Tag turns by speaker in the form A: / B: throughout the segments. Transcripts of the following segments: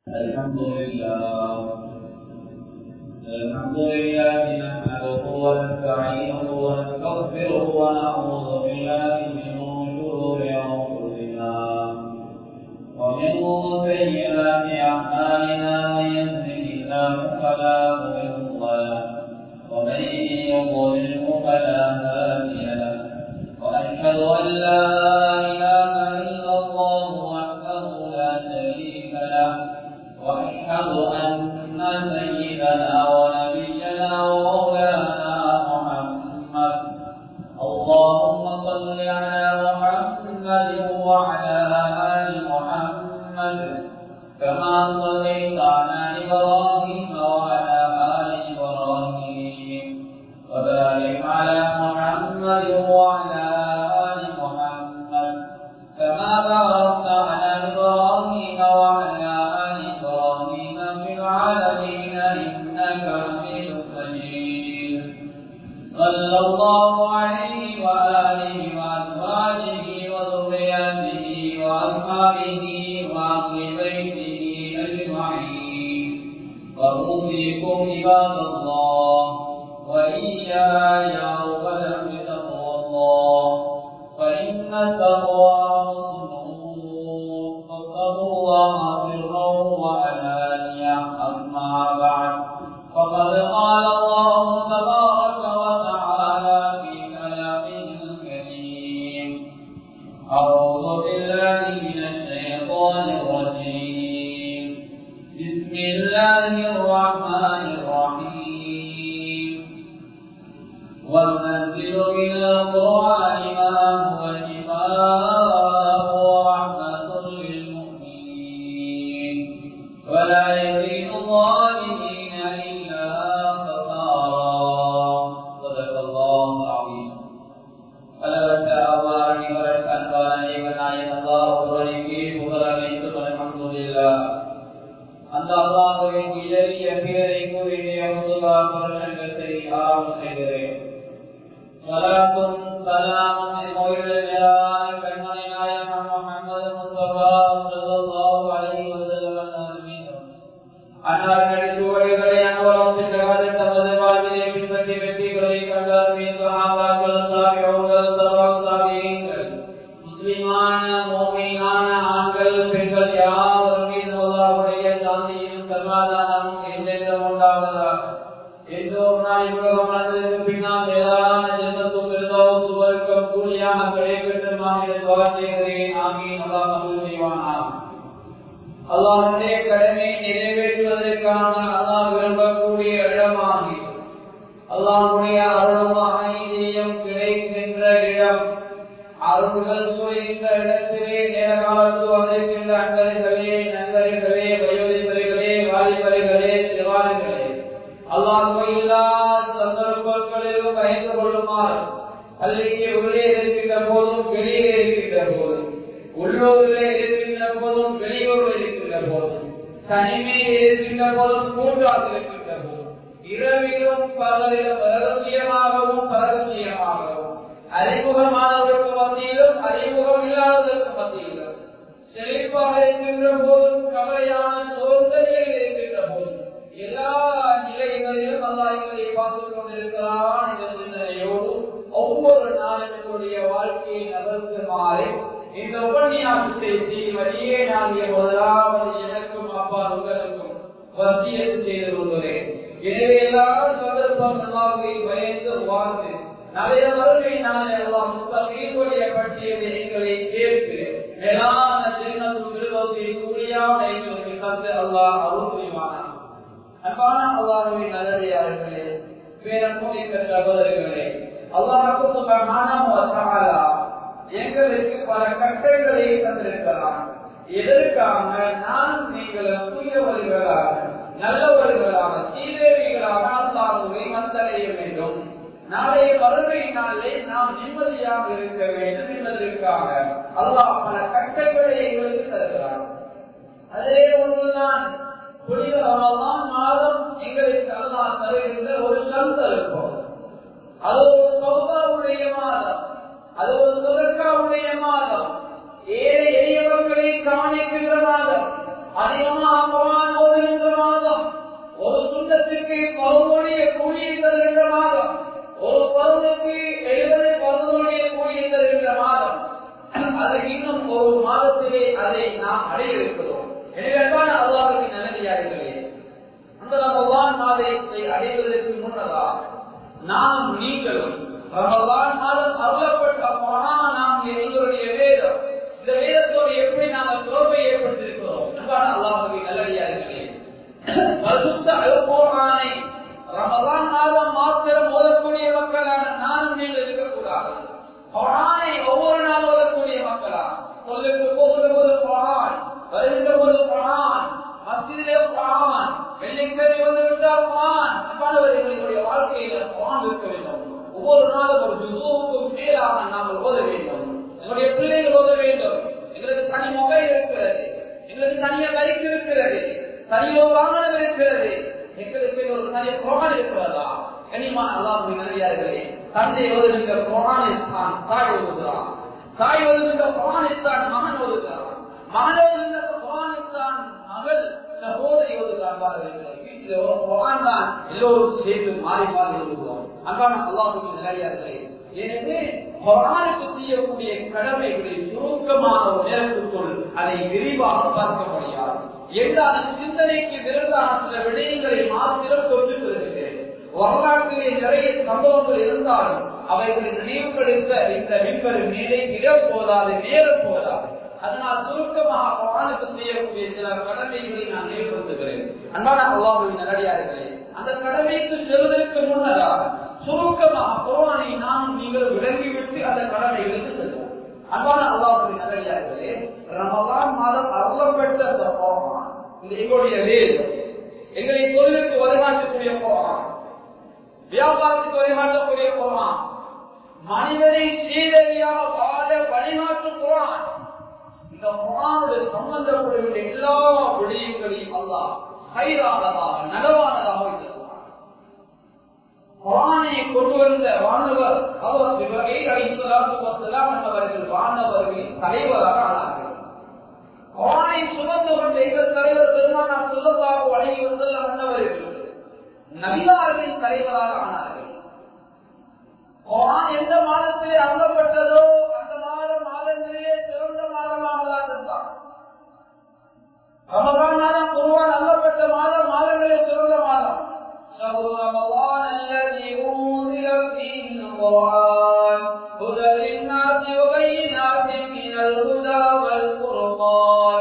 A: الحمد لله الحمد لله نحمده ونستعينه ونستغفره ونعوذ بالله من شرور انفسنا ومن سيئات اعمالنا من يهده الله فلا مضل له ومن يضلله فلا هادي له واشهد ان لا اله الا الله وحده لا شريك له واشهد ان سيدنا ونبينا ومولانا محمد اللهم صل على محمد وعلى ال محمد كما صليت على ابراهيم وعلى ال ابراهيم وبارك على محمد وعلى ال محمد كما باركت على ابراهيم وعلى ال ابراهيم في العالمين انك حميد مجيد صلى الله عليه واله وازواجه وذرياته واصحابه واهل بيته اجمعين واوصيكم عباد الله واياي اولا بتقوى الله فان التقوى فاتقوا الله سرا وعلانيا اما بعد فقد قال الله تبارك وتعالى في كلامه الكريم اعوذ بالله من الشيطان الرجيم بسم الله الرحمن الرحيم وننزل من القرآن ما هو شفاء ورحمة للمؤمنين ولا يزيد الظالمين إلا خسارا صدق الله العظيم அளவற்ற அவ்வாறு இவரற்கு அன்பான இவனாய் அல்லாஹ் ஒருவனுக்கு புகழ் அனைத்தும் அல்ஹம்துலில்லா அந்த அல்லாஹுவின் இயலிய பேரை கூறிய முதுகா பிரசங்கத்தை ஆரம்பம் செய்கிறேன் சலாத்தும் சலாமும் கோயிலான கண்மணி நாயகம் முகமது முஸ்தபா ஸல்லல்லாஹு அலைஹி வஸல்லம் மீதும் அன்னார்கள் சுவடுகளை அனுபவம் பெற்ற தமது வாழ்விலே பின்பற்றி வெற்றிகளை கண்டார் மீது சஹாபாக்கள் தாபிஊன்கள் தபா தாபிஈன்கள் முஸ்லிமான மோமினான ஆண்கள் பெண்கள் யாவரும் மீது அல்லாஹ்வுடைய சாந்தியும் சமாதானமும் என்றென்றும் உண்டாவதாக என்று ஒரு நாள் உலகம் நடந்ததற்கு பின்னால் ஏதான ஜென்மத்தும் இருந்தோ சுவர்க்கம் கூலியாக கிடைக்கட்டும் என்று துவா செய்கிறேன் ஆமீன் அல்லாஹ் கபூல் செய்வானாக அல்லாஹுடைய கடமை நிறைவேற்றுவதற்கான அல்லாஹ் விரும்பக்கூடிய இடமாகி அல்லாஹுடைய அருளமாக இதயம் கிடைக்கின்ற இடம் அருள்கள் சூழ்கின்ற இடத்திலே நேர காலத்து வந்திருக்கின்ற அன்பர்களே நண்பர்களே வயோதிபர்களே வாலிபர்களே சிவாரிகளே அல்லாஹ் இல்லா சந்தர்ப்பங்களிலும் பயந்து கொள்ளுமாறு அல்லைக்கு உள்ளே இருக்கின்ற போதும் வெளியே இருக்கின்ற போதும் உள்ளூரிலே இருக்கின்ற போதும் வெளியூரில் இருக்கின்ற போதும் தனிமையில் இருக்கின்ற போதும் கூட்டாக இருக்கின்ற போதும் இரவிலும் பகலிலும் ரகசியமாகவும் பரகசியமாகவும் அறிமுகமானவருக்கு மத்தியிலும் அறிமுகம் இல்லாததற்கு மத்தியிலும் செழிப்பாக இருக்கின்ற போதும் கவலையான சோதனையில் இருக்கின்ற போதும் எல்லா நிலைகளிலும் அல்லாஹ்களை பார்த்துக் கொண்டிருக்கிறான் என்ற சிந்தனையோடு ஒவ்வொரு நாளும் என்னுடைய வாழ்க்கையை நகர்த்துமாறு இந்த உபன்யாசத்தை செய்வதையே நான் முதலாவது எனக்கும் அப்பா உங்களுக்கும் வசியத்து செய்து கொள்கிறேன் எனவே எல்லா சந்தர்ப்பம் அல்லாஹை பயந்து வாழ்ந்து நிறைய மறுமை நாளை எல்லாம் முத்தமீனுடைய பட்டியலை எங்களை கேட்டு மேலான ஜென்னத்தும் விருதத்தை கூடியான எங்களுக்கு தந்து அல்லாஹ் அருள் புரிவானான் அன்பான அல்லாஹுவின் நல்லடியார்களே பேரன்புமிக்க சகோதரர்களே அல்லாஹுக்கு சுபஹானஹு எங்களுக்கு பல கட்டங்களை தந்திருக்கிறான் எதற்காக நான் நீங்கள் தூயவர்களாக நல்லவர்களாக சீதேவிகளாக அல்லாஹுவை வந்தடைய வேண்டும் நாளைய வறுமை நாளே நாம் நிம்மதியாக இருக்க வேண்டும் என்பதற்காக அல்லாஹ் பல கட்டங்களை எங்களுக்கு தருகிறான் அதே ஒன்றுதான் புனித ரமலான் மாதம் எங்களுக்கு அல்லாஹ் தருகின்ற ஒரு சந்தர்ப்பம் அது ஒரு சௌதாவுடைய மாதம் அது ஒரு சுதற்காவுடைய மாதம் ஏழை எளியவர்களை கவனிக்கின்ற மாதம் அதிகமாக நானும் நீங்களும் ரமலான் மாதம் அருளப்பட்ட குரான் நாம் எங்களுடைய வேதம் இந்த வேதத்தோடு எப்படி நாங்கள் தொடர்பை ஏற்படுத்தியிருக்கிறோம் அன்பான அல்லாஹுவை நல்லடியார்களே பரிசுத்த அல்குரானை ரமலான் மாதம் மாத்திரம் ஓதக்கூடிய மக்களான நானும் நீங்கள் இருக்கக்கூடாது குரானை ஒவ்வொரு நாள் ஓதக்கூடிய மக்களா சொல்லுக்கு போகிற போது குரான் வருகின்ற போது குரான் மத்தியிலே குரான் வெள்ளிக்கிழமை வந்து விட்டால் குரான் அன்பானவர்களுடைய வாழ்க்கையில குரான் இருக்க வேண்டும் ஒவ்வொரு நாளும் ஒரு ஜுசுவுக்கும் மேலாக நாங்கள் ஓத வேண்டும் எங்களுடைய பிள்ளைகள் ஓத வேண்டும் எங்களுக்கு தனி மொபைல் இருக்கிறது எங்களுக்கு தனிய பைக் இருக்கிறது தனியோ வாகனம் இருக்கிறது எங்களுக்கு ஒரு தனிய குரான் இருக்கிறதா கனிமான அல்லாஹ் நல்லியார்களே தந்தை ஓதுகின்ற குரானிஸ்தான் தாய் ஓதுகிறான் தாய் ஓதுகின்ற குரானிஸ்தான் மகன் ஓதுகிறான் மகன் ஓதுகின்ற குரானிஸ்தான் மகள் சகோதரி ஓதுகிறான் வீட்டில் ஒரு குரான் தான் எல்லோரும் சேர்ந்து மாறி மாறி ஓதுகிறோம் அன்பான அல்லாஹுக்கு நல்லியார்களே எனவே குரானுக்கு செய்யக்கூடிய கடமைகளை சுருக்கமான ஒரு நேரத்துக்குள் அதை விரிவாக பார்க்க முடியாது என்றாலும் சிந்தனைக்கு விருந்தான சில விடயங்களை மாத்திரம் கொண்டு வருகிறேன் வரலாற்றிலே நிறைய சம்பவங்கள் இருந்தாலும் அவைகளை நினைவுபடுத்த இந்த மின்பரு மேலே இடம் போதாது நேரம் போதாது அதனால் சுருக்கமாக குரானுக்கு செய்யக்கூடிய சில கடமைகளை நான் நினைவுபடுத்துகிறேன் அன்பான அல்லாஹுவின் நல்லடியார்களே அந்த கடமைக்கு செல்வதற்கு முன்னதாக சுருக்கமாக குரானை நாம் நீங்கள் விளங்கிவிட்டு அந்த கடமைகளுக்கு செல்வோம் அன்பான அல்லாஹுவின் நல்லடியார்களே ரமலான் மாதம் அருளப்பட்ட அந்த குரான் இந்த எங்களுடைய வேதம் எங்களை தொழிலுக்கு வழிகாட்டக்கூடிய குரான் வியாபாரத்துக்கு வழிகாட்டக்கூடிய குரான் மனிதனை சீரடியாக வாழ வழிகாட்டும் குரான் இந்த குரானுடைய சம்பந்தப்படக்கூடிய எல்லா விடயங்களையும் அல்லாஹ் கைரானதாக நலவானதாக வைத்திருக்கிறார் குரானை கொண்டு வந்த வானவர் அவர் இவரை அழித்தலாம் என்பவர்கள் வானவர்களின் தலைவராக ஆனார்கள் குரானை சுமந்து கொண்ட எங்கள் தலைவர் பெருமானார் சொல்லதாக வழங்கி வந்துள்ள மன்னவர்கள் நபிமார்களின் தலைவராக ஆனார்கள் குரான் எந்த மாதத்திலே அருளப்பட்டதோ அந்த மாதம் மாதங்களிலே சிறந்த மாதமாக தான் இருந்தான் ரமதான் மாதம் குருவான் அருளப்பட்ட மாதம் மாதங்களே சிறந்த மாதம் شهر رمضان الذي أنزل فيه القرآن هدى للناس وبينات من الهدى والفرقان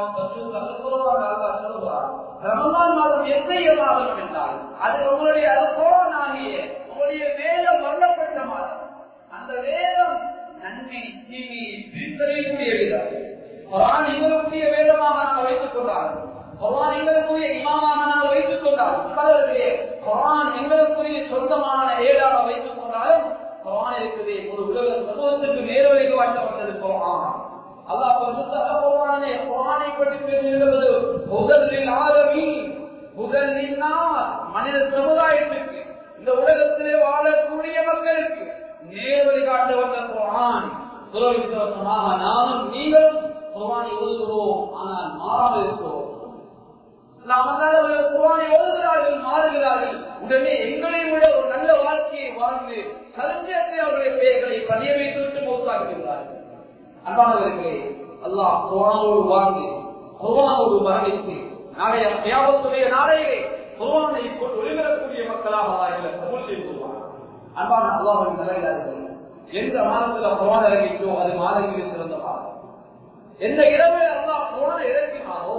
A: ரமலான் மாதம் எத்தகைய மாதம் என்றால் அது உங்களுடைய அல்கோன் ஆகிய உங்களுடைய வேதம் வண்ணப்பட்ட மாதம் அந்த வேதம் நன்மை தீமையை பிரித்தறியக்கூடிய வேதம் குரான் எங்களுடைய வேதமாக நாங்கள் வைத்துக் கொண்டார்கள் குரான் எங்களுக்குரிய இமாமாக நாங்கள் வைத்துக் கொண்டாலும் குரான் எங்களுக்குரிய சொந்தமான ஏடாக வைத்துக் கொண்டாலும் குரான் இருக்குது ஒரு உலக சமூகத்துக்கு நேர்வழிக்கு வாட்டப்பட்டது குரான் அல்லாஹ் பரிசுத்த குரானே குரானை பற்றி பேசுகிறது முதலில் ஆரவி முதலில் மனித சமுதாயத்துக்கு இந்த உலகத்திலே வாழக்கூடிய மக்களுக்கு நேர்வழி காட்ட வந்த குரான் துறவித்தவசமாக நானும் நீங்களும் குரானை ஓதுகிறோம் ஆனால் மாறாமல் இருக்கிறோம் நாம் அல்லாதவர்கள் குரானை ஓதுகிறார்கள் மாறுகிறார்கள் உடனே எங்களை விட ஒரு நல்ல வாழ்க்கையை வாழ்ந்து சதஞ்சத்தை அவருடைய பெயர்களை பதிய வைத்துவிட்டு மௌத்தாக்குகிறார்கள் அன்பானவர்களே அல்லாஹ் குரானோடு வாழ்ந்து குரானோடு மரணித்து நாளைய தியாகத்துடைய நாளையே குரானை கொண்டு ஒளிபரக்கூடிய மக்களாக எங்களை கபூல் செய்து கொள்வார் அன்பான அல்லாஹின் நிலையிலார்கள் எந்த மாதத்துல குரான் இறங்கிட்டோ அது மாதங்களில் சிறந்த மாதம் எந்த இரவில் அல்லாஹ் குரான் இறக்கினாரோ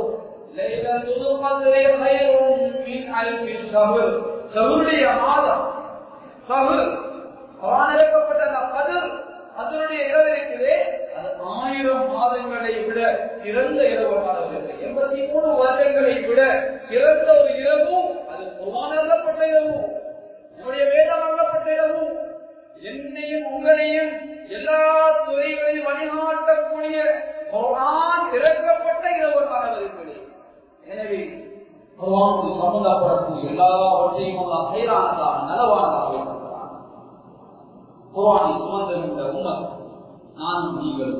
A: சகுருடைய மாதம் சகுர் குரான் இறக்கப்பட்ட அந்த பதில் அதனுடைய இரவு இருக்குதே அது ஆயிரம் மாதங்களை விட சிறந்த இரவு மாதங்கள் எண்பத்தி மூணு வருடங்களை விட சிறந்த ஒரு இரவும் அது குமானப்பட்ட இரவும் என்னுடைய வேதம் அள்ளப்பட்ட இரவும் என்னையும் உங்களையும் எல்லா துறைகளையும் வழிகாட்டக்கூடிய குரான் இறக்கப்பட்ட இரவு மாதங்கள் எனவே குரானுக்கு சம்பந்தப்படக்கூடிய எல்லாவற்றையும் எல்லாம் செயலானதாக நலவானதாக வைத்திருக்கிறான் குரானை சுமந்திருந்த உண்மை நானும் நீங்களும்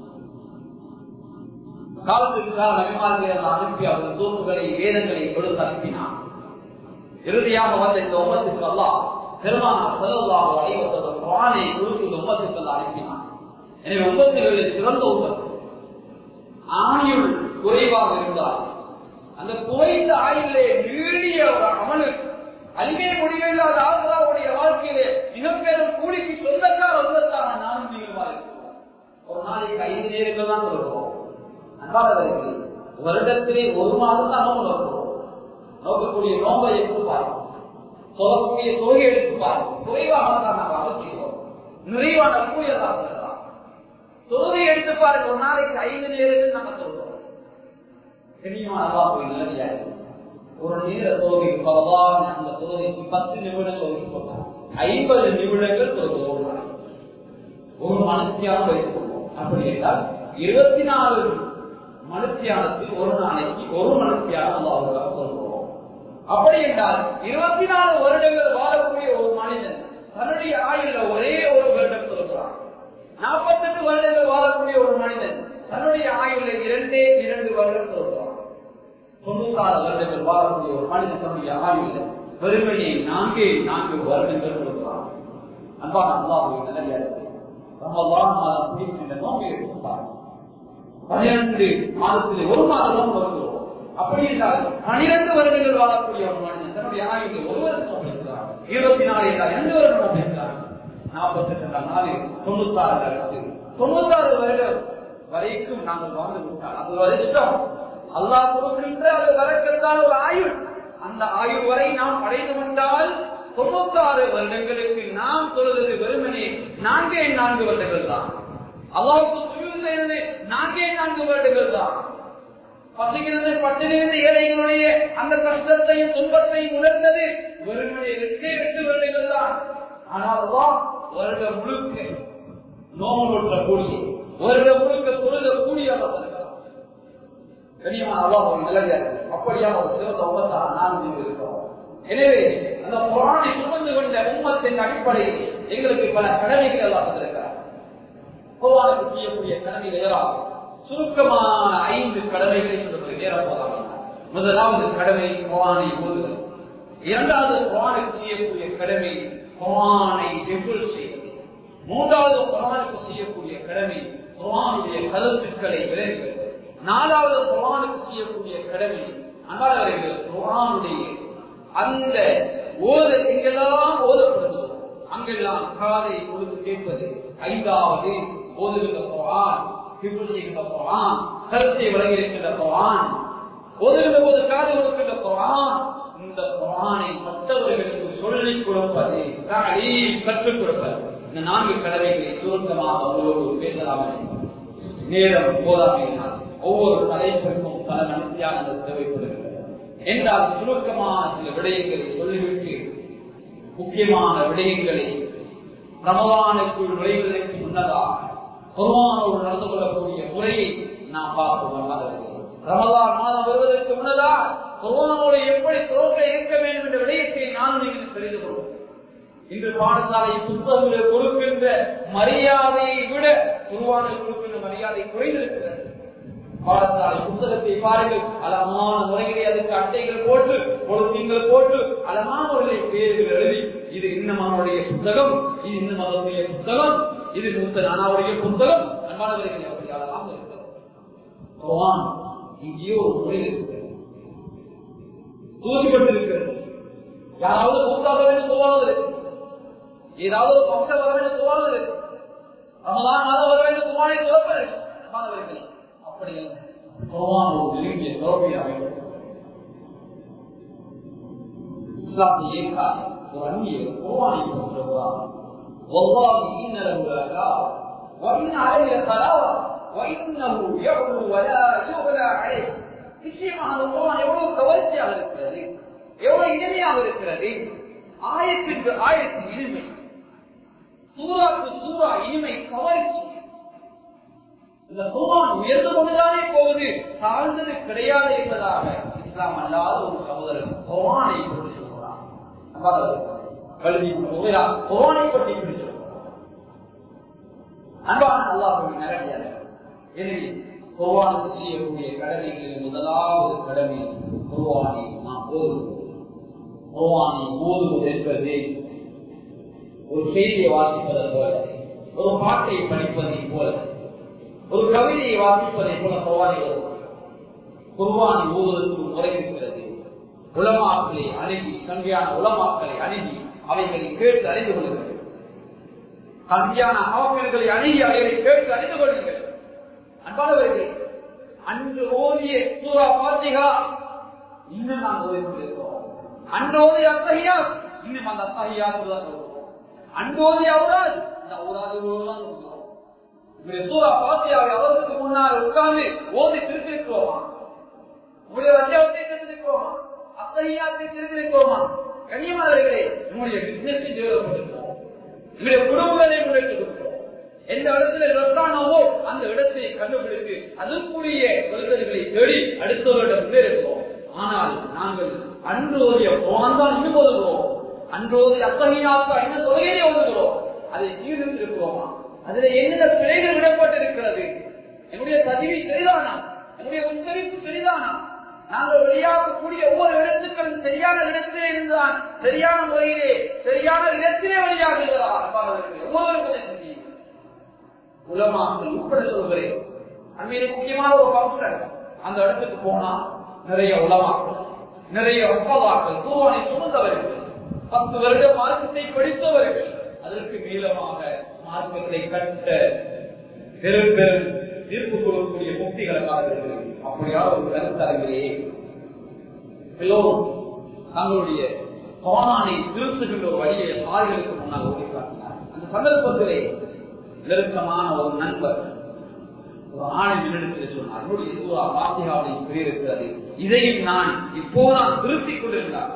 A: காலத்துக்கு கால நபிமார்களை அனுப்பி அவர்கள் தூக்குகளை வேதங்களை கொடுத்து அனுப்பினான் இறுதியாக வந்த இந்த உமத்துக்கு அல்லாஹ் பெருமானார் செலவாக அனைவர்கள் குரானை கொடுத்து இந்த உமத்துக்கு அல்ல அனுப்பினான் எனவே உமத்துகளில் சிறந்த உமத்து ஆயுள் குறைவாக இருந்தால் அந்த குறைந்த ஆயுளே நீடிய ஒரு அமலுக்கு அழிவே முடிவில்லாத ஆசராவுடைய வாழ்க்கையிலே மிகப்பெரும் கூலிக்கு சொந்தக்கார உள்ளத்தான நானும் நீங்களுமா இருக்கிறோம் ஒரு நாளைக்கு ஐந்து நேரங்கள் தான் சொல்றோம் அன்பாளர்களுக்கு வருடத்திலே ஒரு மாதம் தான் நோம்பு நோக்கிறோம் நோக்கக்கூடிய நோம்பை எடுத்து பாருங்க சொல்லக்கூடிய தொகை எடுத்து பாருங்க குறைவாக தான் நாங்கள் அவசியம் நிறைவான கூலியெல்லாம் சொல்லலாம் தொழுகை எடுத்து பாருங்க ஒரு நாளைக்கு ஐந்து நேரத்தில் நம்ம சொல்றோம் கண்ணியமான அல்லா போய் நல்லடியா ஒரு நேர தொழுகை பரவான அந்த தொழுகைக்கு பத்து நிமிடங்கள் ஒதுக்கப்பட்டார் ஐம்பது நிமிடங்கள் தொழுகை ஒரு மனத்தியானம் வைத்துக்கொள்வோம் அப்படி என்றால் இருபத்தி நாலு மனுத்தியானத்தில் ஒரு நாளைக்கு ஒரு மனுத்தியானம் அல்லாவுக்காக சொல்கிறோம் அப்படி என்றால் இருபத்தி நாலு வருடங்கள் வாழக்கூடிய ஒரு மனிதன் தன்னுடைய ஆயுள ஒரே ஒரு வருடம் சொல்கிறான் நாற்பத்தெட்டு வருடங்கள் வாழக்கூடிய ஒரு மனிதன் தன்னுடைய ஆயுள இரண்டே இரண்டு வருடம் சொல்கிறான் தொண்ணூத்தாறு வருடங்கள் வாழக்கூடிய ஒரு மனிதன் தன்னுடைய ஆயுள வெறுமையை நான்கே நான்கு வருடங்கள் சொல்கிறான் அன்பான அல்லாஹுவின் நல்ல ரமலான் மாதம் பிடிக்கின்ற நோக்கி எடுத்துப்பார் பனிரெண்டு மாதத்திலே ஒரு மாதம் வருகிறோம் அப்படி என்றால் பனிரெண்டு வருடங்கள் வாழக்கூடிய ஒரு மனிதன் தன்னுடைய ஆயுள் ஒரு வருடம் நோக்கியிருக்கிறார் இருபத்தி நாலு என்றால் எந்த வருடம் நோக்கியிருக்கிறார் நாற்பத்தி எட்டு நாளில் தொண்ணூத்தாறு லட்சத்து தொண்ணூத்தாறு வருடம் வரைக்கும் நாங்கள் வாழ்ந்து விட்டால் அது வருஷம் அல்லாஹ் கொடுக்கின்ற அது வரக்கத்தால் ஒரு ஆயுள் அந்த ஆயுள் வரை நாம் அடைந்து விட்டால் தொண்ணூத்தாறு வருடங்களுக்கு நாம் சொல்வது வெறுமனே நான்கே நான்கு வருடங்கள் தான் அல்லாவுக்கு சுயம் செய்தது நான்கே நான்கு வருடங்கள் தான் பசிக்கிறது பட்டினிருந்த ஏழைகளுடைய அந்த கஷ்டத்தையும் துன்பத்தையும் உணர்ந்தது வெறுமனே எட்டு எட்டு வருடங்கள் தான் ஆனால் வருடம் முழுக்க நோம்புற்ற கூடிய வருடம் முழுக்க தொழுத கூடிய கனியமான அல்லாஹ் ஒரு நிலையா அப்படியான ஒரு சிறந்த உபத்தான் நாம் இங்கு இருக்கிறோம் எனவே அந்த புராணை சுமந்து கொண்ட உம்மத்தின் அடிப்படையில் எங்களுக்கு பல கடமைகள் எல்லாம் வந்திருக்கிறார் குர்ஆனுக்கு செய்யக்கூடிய கடமைகள் ஏராளம் சுருக்கமான ஐந்து கடமைகளை சொல்லுவது நேரம் போதாமல் முதலாவது கடமை குரானை ஓதுதல் இரண்டாவது குரானுக்கு செய்யக்கூடிய கடமை குரானை டெபிள் செய்வது மூன்றாவது குரானுக்கு செய்யக்கூடிய கடமை குரானுடைய கருத்துக்களை விளங்குவது நாலாவது குரானுக்கு செய்யக்கூடிய கடமை அன்பாளர்கள் குரானுடைய அந்த ஓத எங்கெல்லாம் ஓதப்படுதோ அங்கெல்லாம் காதை கொடுத்து கேட்பது ஐந்தாவது ஓதுகின்ற குரான் ஹிபுல் செய்கின்ற குரான் கருத்தை வழங்கியிருக்கின்ற குரான் ஓதுகின்ற போது காதை கொடுக்கின்ற குரான் இந்த குரானை மற்றவர்களுக்கு சொல்லிக் கொடுப்பது கற்றுக் கொடுப்பது இந்த நான்கு கடமைகளை சுருக்கமாக அவர்களோடு பேசலாம் நேரம் போதாமையினால் ஒவ்வொரு தலைப்பிற்கும் பல மனுஷியானது தேவைப்படுகிறது என்றால் சுருக்கமான சில விடயங்களை சொல்லிவிட்டு முக்கியமான விடயங்களை ரமவானுக்குள் நுழைவதற்கு முன்னதாக குருவானோடு நடந்து கொள்ளக்கூடிய முறையை நாம் பார்ப்போம் ரமதான் மாதம் வருவதற்கு முன்னதாக குருவானோடு எப்படி துரோக இருக்க வேண்டும் என்ற விடயத்தை நான் நீங்கள் தெரிந்து கொள்வோம் இன்று பாடசாலை புத்தகங்களை கொடுக்கின்ற மரியாதையை விட குருவானுக்கு கொடுக்கின்ற மரியாதை குறைந்திருக்கிறது பாடசாலை புத்தகத்தை பாருங்கள் அலமான முறைகளை அதுக்கு அட்டைகள் போட்டு பொழுத்தீங்கள் போட்டு அலமானவர்களை பேர்கள் எழுதி இது இன்னமானுடைய புத்தகம் இது இன்னமானுடைய புத்தகம் இது மூத்த நானாவுடைய புத்தகம் அன்பானவர்களை அப்படி அழகாக இருக்கிறோம் இங்கேயோ ஒரு முறை இருக்கிறது தூசிப்பட்டிருக்கிறது யாராவது மூத்தாக வேண்டும் சொல்வானது ஏதாவது ஒரு பக்ஷம் வர வேண்டும் சொல்வானது ரமதான் மாதம் வர வேண்டும் சுமாரை துறப்பது அன்பானவர்களே அப்படி குர்ஆன் ஒரு நெருங்கிய தொடர்பை அமைக்கும் இஸ்லாத்தை ஏற்காது ஒரு அந்நிய குர்ஆனை சொல்கிறார் والله إن له لكاوى وإن عليه لطلاوة وإنه يعلو ولا يغلى عليه நிச்சயமாக அந்த குர்ஆன் எவ்வளவு கவர்ச்சியாக இருக்கிறது எவ்வளவு இனிமையாக இருக்கிறது ஆயத்திற்கு ஆயத்தின் இனிமை சூறாக்கு சூறா இனிமை கவர்ச்சி இந்த குர்ஆன் உயர்ந்து கொண்டுதானே போகுது தாழ்ந்தது கிடையாது என்பதாக இஸ்லாம் அல்லாத ஒரு சகோதரர் குர்ஆனை கொண்டு சொல்கிறார் கல்வி குர்ஆனை பற்றி இப்படி சொல்கிறார் அன்பான அல்லாஹ்வின் நேரடியாக எனவே குர்ஆனுக்கு செய்யக்கூடிய கடமைகளில் முதலாவது கடமை குர்ஆனை நாம் ஓதுவது குர்ஆனை ஓதுவது என்பது ஒரு செய்தியை வாசிப்பதை போல ஒரு பாட்டை படிப்பதை போல ஒரு கவிதையை வாசிப்பதை போல குர்வானை குர்வானை ஓதுவதற்கு முறை இருக்கிறது உலமாக்களை அணுகி கங்கையான உலமாக்களை அணுகி அவைகளை கேட்டு அறிந்து கொள்ளுங்கள் கல்வியான அவர்களை அணுகி அவைகளை கேட்டு அறிந்து கொள்ளுங்கள் அன்பானவர்கள் அன்று ஓதிய சூரா பாத்திகா இன்னும் நாம் ஓதி கொண்டிருக்கிறோம் அன்று ஓதிய அத்தகையா இன்னும் அந்த அத்தகையா அன்று ஓதிய அவரால் இந்த அவராது சூரா பாத்தியாவை அவருக்கு முன்னால் உட்கார்ந்து ஓதி திருத்திருக்கிறோமா உங்களுடைய ரஜாவத்தை தெரிந்திருக்கிறோமா அத்தகையாத்தை தெரிந்திருக்கிறோமா கண்ணியமானவர்களே நம்முடைய பிசினஸ் தேவைப்பட்டிருக்கிறோம் நம்முடைய குடும்பங்களை முன்னெடுத்திருக்கிறோம் எந்த இடத்துல ரத்தானவோ அந்த இடத்தை கண்டுபிடித்து அதற்குரிய கொள்கைகளை தேடி அடுத்தவரிடம் முன்னேறுகிறோம் ஆனால் நாங்கள் அன்று ஓதிய போனான் தான் இன்னும் ஓதுகிறோம் அன்று ஓதிய அத்தகையாக்கா என்ன தொகையிலே ஓதுகிறோம் அதை சீர்திருத்திருக்கிறோமா அதுல என்னென்ன பிழைகள் விடப்பட்டிருக்கிறது என்னுடைய பதிவி சரிதானா என்னுடைய உச்சரிப்பு சரிதானா நாங்கள் வெளியாகக்கூடிய ஒவ்வொரு எழுத்துக்களும் சரியான இடத்திலே இருந்தான் சரியான முறையிலே சரியான இடத்திலே வெளியாகுகிறதா ஒவ்வொரு சிந்தியும் உலமாக்கள் உட்பட சொல்கிறேன் அண்மையில முக்கியமான ஒரு ஃபங்க்ஷன் அந்த இடத்துக்கு போனா நிறைய உலமாக்கள் நிறைய ஒப்பதாக்கள் தூவானை சுமந்தவர்கள் பத்து வருட மார்க்கத்தை படித்தவர்கள் அதற்கு நீளமாக மார்க்கத்தை கட்ட பெரும் பெரும் தீர்ப்பு கொடுக்கக்கூடிய முக்திகளுக்காக அப்படியா ஒரு கருத்தரங்கிலே எல்லோரும் தங்களுடைய பவானை திருத்துகின்ற ஒரு வழியை ஆறுகளுக்கு முன்னால் ஓடி காட்டினார் அந்த சந்தர்ப்பத்திலே நெருக்கமான ஒரு நண்பர் ஒரு ஆணை முன்னெடுத்து சொன்னார் என்னுடைய சூறா பாத்தியாவை இருக்கிறது இதையும் நான் இப்போதான் திருத்திக் கொண்டிருந்தார்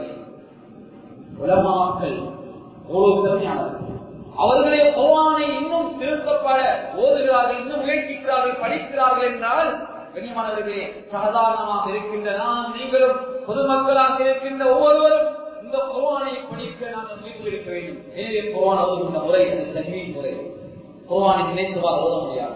A: உலமாக்கள் ஒரு திறமையாளர்கள் அவர்களே பகவானை இன்னும் திருத்தப்பட ஓதுகிறார்கள் இன்னும் முயற்சிக்கிறார்கள் படிக்கிறார்கள் என்றால் கனிமானவர்களே சாதாரணமாக இருக்கின்ற நாம் நீங்களும் பொதுமக்களாக இருக்கின்ற ஒவ்வொருவரும் இந்த பகவானை படிக்க நாங்கள் முயற்சி எடுக்க வேண்டும் எனவே பகவான் ஓதுகின்ற முறை அது தன்மையின் முறை பகவானை நினைத்துவார் ஓத முடியாது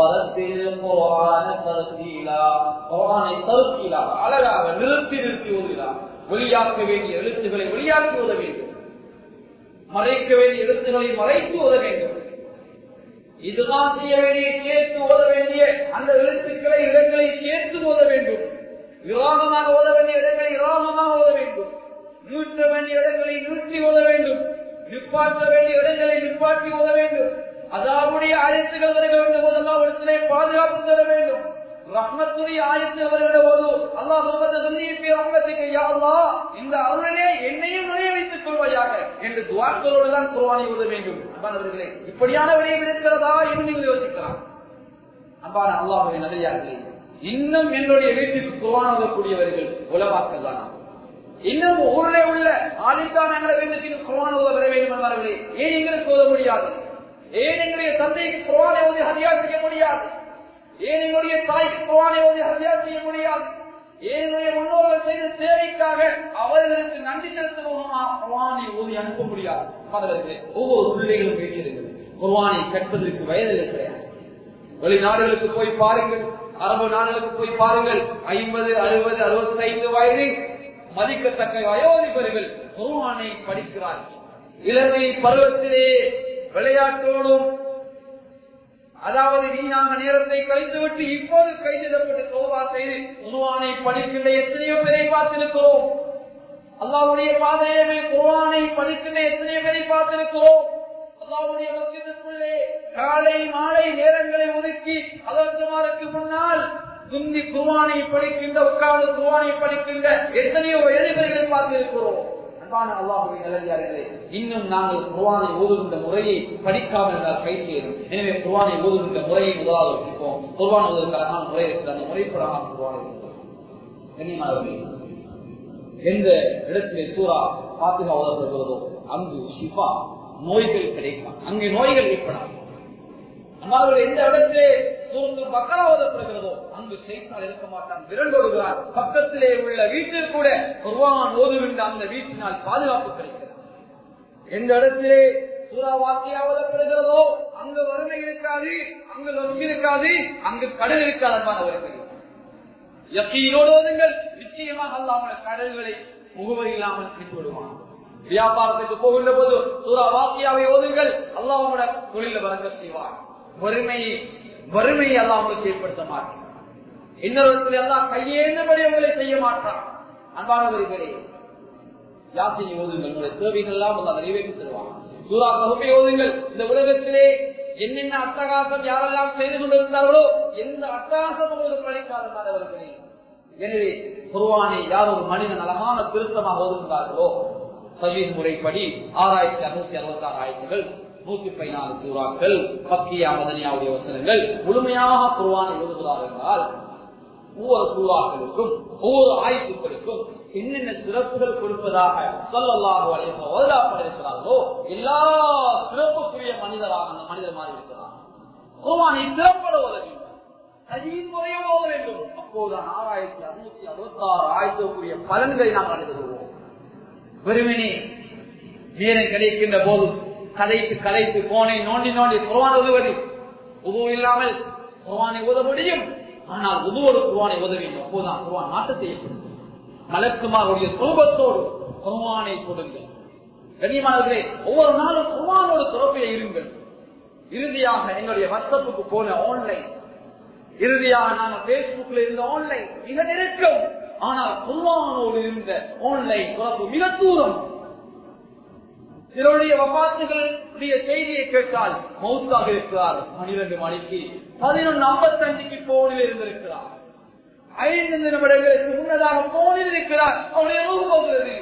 A: அழகாக நிறுத்தி நிறுத்தி ஓதுகிறார் ஒளியாக்க வேண்டிய எழுத்துக்களை ஒளியாக்கி ஓத வேண்டும் மறைக்க வேண்டிய எழுத்துக்களை மறைத்து ஓத வேண்டும் இதுதான் செய்ய வேண்டிய சேர்த்து ஓத வேண்டிய அந்த எழுத்துக்களை இடங்களை சேர்த்து ஓத வேண்டும் விராமமாக ஓத வேண்டிய இடங்களை விராமமாக ஓத வேண்டும் நிறுத்த வேண்டிய இடங்களை நிறுத்தி ஓத வேண்டும் நிப்பாற்ற வேண்டிய இடங்களை நிப்பாட்டி ஓத வேண்டும் அதாவுடைய ஆயத்துகள் வருக வேண்டும் போதெல்லாம் இடத்திலே பாதுகாப்பு தர வேண்டும் ரஹ்மத்துடைய ஆயத்து வருகிற போது அல்லாஹ் ரஹ்மத்துக்கு யாருலா இந்த அருளே என்னையும் நுழைய வைத்துக் கொள்வாயாக என்று துவாக்களோடு தான் குர்வானை ஓத வேண்டும் அன்பானவர்களே இப்படியான விடயம் இருக்கிறதா என்று நீங்கள் யோசிக்கலாம் அன்பான அல்லாஹுடைய நல்லையார்களே இன்னும் என்னுடைய வீட்டுக்கு குர்வான் ஓதக்கூடியவர்கள் உலவாக்கள் தானா இன்னும் ஊரிலே உள்ள ஆலித்தான் எங்களை வீட்டுக்கு குர்வான் ஓத வர வேண்டும் என்பார்களே ஏன் எங்களுக்கு ஓத முடியாது ஏன் எங்களுடைய தந்தைக்கு குர்வானை ஓதி ஹதியா செய்ய முடியாது ஏன் எங்களுடைய தாய்க்கு குர்வானை ஓதி ஹதியா செய்ய முடியாது என்னுடைய முன்னோர்கள் செய்த சேவைக்காக அவர்களுக்கு நன்றி செலுத்துவோமா குர்வானை ஓதி அனுப்ப முடியாது அதற்கு ஒவ்வொரு பிள்ளைகளும் பேசியிருக்கிறது குர்வானை கற்பதற்கு வயதில் கிடையாது வெளிநாடுகளுக்கு போய் பாருங்கள் அரபு நாடுகளுக்கு போய் பாருங்கள் ஐம்பது அறுபது அறுபத்தி ஐந்து வயது மதிக்கத்தக்க வயோதிபர்கள் குர்வானை படிக்கிறார்கள் இளமை பருவத்திலே விளையாட்டோடும் அதாவது வீணாக நேரத்தை கழித்துவிட்டு இப்போது கைதிடப்பட்டு சோபா செய்து குருவானை படிக்கின்ற எத்தனையோ பேரை பார்த்திருக்கிறோம் அல்லாவுடைய பாதையமே குருவானை படிக்கின்ற எத்தனையோ பேரை பார்த்திருக்கிறோம் அல்லாவுடைய மத்தியத்துக்குள்ளே காலை மாலை நேரங்களை ஒதுக்கி அதற்கு முன்னால் துந்தி குருவானை படிக்கின்ற உட்கார்ந்து குருவானை படிக்கின்ற எத்தனையோ எதிர்களை பார்த்திருக்கிறோம் இன்னும் நாங்கள் குர்வானை ஓதுகின்ற முறையை படிக்காமல் இருந்தால் கை செய்யும் எனவே குர்வானை ஓதுகின்ற முறையை முதலாவது வச்சிருப்போம் குர்வான் ஓதுவதற்கான முறை இருக்கிற அந்த முறைப்படாமல் குர்வானை கண்ணியமானவர்களே எந்த இடத்திலே சூறா பாத்துகா ஓதப்படுகிறதோ அங்கு ஷிஃபா நோய்கள் கிடைக்கும் அங்கே நோய்கள் ஏற்படாது அம்மாவர்கள் எந்த இடத்திலே சூழ்ந்து மக்களா ஓதப்படுகிறதோ அங்கு செய்தால் இருக்க மாட்டான் விரண்டோடுகிறார் பக்கத்திலே உள்ள வீட்டில் கூட குர்வான் ஓதுகின்ற அந்த வீட்டினால் பாதுகாப்பு கிடைக்கிறது எந்த இடத்திலே சூறா வாக்கியா ஓதப்படுகிறதோ அங்கு வறுமை இருக்காது அங்கு நொச்சி இருக்காது அங்கு கடல் இருக்காது அன்பானவர்கள் யக்கீனோடு ஓதுங்கள் நிச்சயமாக அல்லாமல் கடல்களை முகவரி இல்லாமல் கிட்டு விடுவான் வியாபாரத்துக்கு போகின்ற போது சூறா வாக்கியாவை ஓதுங்கள் அல்லாவோட தொழில வரங்க செய்வார் வறுமையை வறுமையை எல்லாம் உங்களுக்கு ஏற்படுத்த மாட்டான் இன்னொரு எல்லாம் கையேந்தபடி உங்களை செய்ய மாட்டான் அன்பானவர்களே யாத்திரை ஓதுங்கள் உங்களுடைய தேவைகள் எல்லாம் அல்லா நிறைவேற்றி தருவான் சூரா தொகுப்பை ஓதுங்கள் இந்த உலகத்திலே என்னென்ன அட்டகாசம் யாரெல்லாம் செய்து கொண்டிருந்தார்களோ எந்த அட்டகாசம் உங்களுக்கு பழிக்காதவர்களே எனவே குருவானை யார் ஒரு மனிதன் நலமான திருத்தமாக ஓதுகிறார்களோ சஜீத் முறைப்படி ஆறாயிரத்தி அறுநூத்தி அறுபத்தி ஆறு ஆயிரத்துகள் நூத்தி பதினாலு சூறாக்கள் பக்கியா மதனியாவுடைய வசனங்கள் முழுமையாக குருவானை ஓதுகிறார் என்றால் ஒவ்வொரு சூறாக்களுக்கும் ஒவ்வொரு ஆயுத்துக்களுக்கும் என்னென்ன சிறப்புகள் கொடுப்பதாக சொல்லல்லாக ஓதாப்பட்டிருக்கிறார்களோ எல்லா சிறப்புக்குரிய மனிதராக அந்த மனிதர் மாறி இருக்கிறார் குருவானை சிறப்பட ஓத வேண்டும் சஜீத் முறையோடு ஓத வேண்டும் அப்போது ஆறாயிரத்தி அறுநூத்தி அறுபத்தி ஆறு ஆயிரத்துக்குரிய பலன்களை நாம் அடைந்து கொள்வோம் வெறுமனே நேரம் கிடைக்கின்ற போது கதைத்து கலைத்து போனை நோண்டி நோண்டி குர்வான் உதவுவது உதவு இல்லாமல் குர்வானை உத முடியும் ஆனால் உதவோடு குர்வானை உத வேண்டும் அப்போதுதான் குர்வான் மாற்றத்தை ஏற்படும் மலக்குமாருடைய சோபத்தோடு குர்வானை கொடுங்கள் கண்ணியமானவர்களே ஒவ்வொரு நாளும் குர்வானோட தொடர்பில் இருங்கள் இறுதியாக எங்களுடைய வாட்ஸ்அப்புக்கு போன ஆன்லைன் இறுதியாக நாங்க பேஸ்புக்ல இருந்த ஆன்லைன் மிக நெருக்கம் ஆனால் குர்வானோடு இருந்த ஆன்லைன் தொடர்பு மிக தூரம் சிலருடைய வபாத்துகளுடைய செய்தியை கேட்டால் மௌத்தாக இருக்கிறார் பனிரெண்டு மணிக்கு பதினொன்று ஐம்பத்தஞ்சுக்கு போனில் இருந்திருக்கிறார் ஐந்து நிமிடங்களுக்கு முன்னதாக போனில் இருக்கிறார் அவருடைய ரூபு போகிறது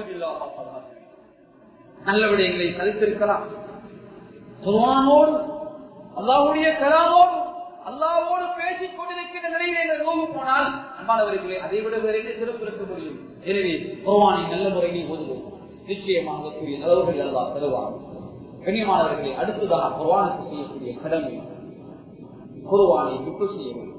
A: நல்ல விடயங்களை கழித்திருக்கலாம் குர்வானோடு அல்லாவுடைய கலாமோடு அல்லாவோடு பேசிக் கொண்டிருக்கின்ற நிலையில் எங்கள் நோவு போனால் அன்பானவர்களே அதை விட வேறு என்ன சிறப்பு இருக்க முடியும் எனவே குர்வானை நல்ல முறையில் ஓதுவோம் நிச்சயமாக கூடிய நிலவுகள் அல்லா தருவார் கண்ணியமானவர்களை அடுத்ததாக குர்வானுக்கு செய்யக்கூடிய கடமை குர்வானை விட்டு செய்ய வேண்டும்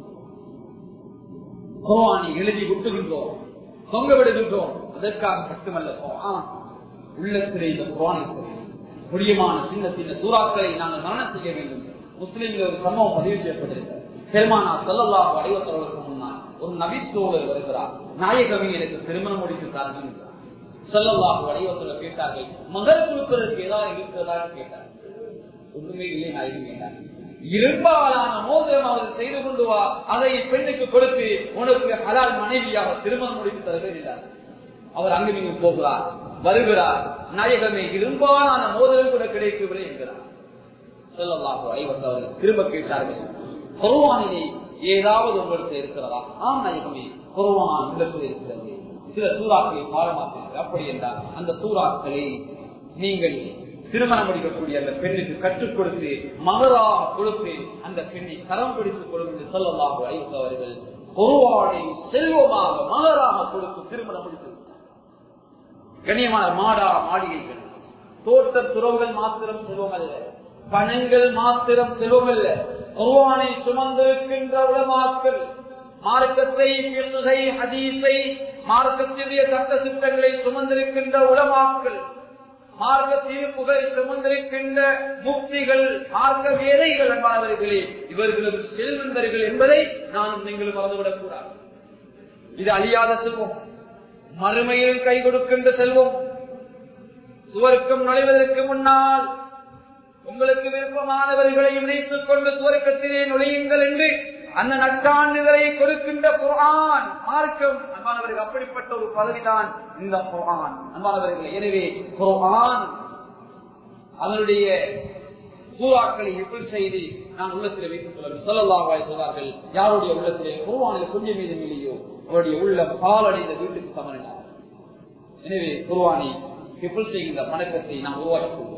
A: குர்வானை எழுதி விட்டுகின்றோம் தொங்க விடுகின்றோம் அதற்காக மட்டுமல்ல குர்ஆன் உள்ளத்திலே இந்த குர்வானை முடியமான சின்ன சின்ன சூறாக்களை நாங்கள் மரணம் செய்ய வேண்டும் முஸ்லிம்கள் ஒரு சம்பவம் பதிவு செய்யப்பட்டிருக்கிறது பெருமானா சொல்லல்லா அடைவத்தவர்களுக்கு முன்னால் ஒரு நபித்தோழர் வருகிறார் நாயகமே எனக்கு திருமணம் முடித்து தரணும் சொல்லல்லாஹு அடைவத்துல கேட்டார்கள் மகர் கொடுப்பதற்கு ஏதாவது இருக்கிறதா கேட்டார் ஒன்றுமே இல்லை நாயகம் கேட்டார் இரும்பாலான மோதிரம் அவர் செய்து கொண்டு வா அதை பெண்ணுக்கு கொடுத்து உனக்கு ஹலால் மனைவியாக திருமணம் முடித்து தருகிறார் அவர் அங்கு நீங்க போகிறார் வருகிறார் நாயகமே இரும்பாலான மோதிரம் கூட கிடைக்கவில்லை என்கிறார் சொல்லல்லாஹு அலைவந்தவர்கள் திரும்ப கேட்டார்கள் குருவானிலே ஏதாவது உங்களுக்கு இருக்கிறதா ஆம் நாயகமே குருவான் உள்ளத்தில் இருக்கிறது சில சூறாக்களை பாடமாக்கிறது அப்படி என்றால் அந்த சூறாக்களை நீங்கள் திருமணம் முடிக்கக்கூடிய அந்த பெண்ணுக்கு கற்றுக் கொடுத்து மகராக கொடுத்து அந்த பெண்ணை கரம் பிடித்துக் கொள்ளும் என்று சொல்லலாக அழைத்தவர்கள் குருவானை செல்வமாக மகராக கொடுத்து திருமணம் முடித்து கண்ணியமான மாடா மாளிகைகள் தோட்ட துறவுகள் மாத்திரம் செல்வம் அல்ல பணங்கள் மாத்திரம் செல்வம் அல்ல குருவானை சுமந்திருக்கின்ற உலமாக்கள் மார்க்கத்தை பிறகை அதீசை மார்க்கத்தினுடைய சட்ட திட்டங்களை சுமந்திருக்கின்ற உலமாக்கள் மார்க்க தீர்ப்புகளை சுமந்திருக்கின்ற முக்திகள் மார்க்க வேதைகள் என்பவர்களே இவர்களும் செல்வந்தர்கள் என்பதை நான் நீங்களும் மறந்துவிடக் கூடாது இது அழியாத செல்வம் மறுமையில் கை கொடுக்கின்ற செல்வம் சுவர்க்கம் நுழைவதற்கு முன்னால் உங்களுக்கு விருப்பமானவர்களை இணைத்துக் கொண்டு சுவர்க்கத்திலே நுழையுங்கள் என்று அந்த நற்சான்றிதழை கொடுக்கின்ற குரான் மார்க்கம் அன்பானவர்கள் அப்படிப்பட்ட ஒரு பதவிதான் இந்த குரான் அன்பானவர்கள் எனவே குரான் அதனுடைய சூறாக்களை எப்படி செய்து நான் உள்ளத்தில் வைத்துக் கொள்ள சொல்லலாவாய் சொல்வார்கள் யாருடைய உள்ளத்திலே குருவானில் கொஞ்சம் மீதம் இல்லையோ அவருடைய உள்ள பாலடைந்த வீட்டுக்கு சமனார் எனவே குருவானை எப்படி செய்கின்ற பணக்கத்தை நாம் உருவாக்கிக் கொள்வோம்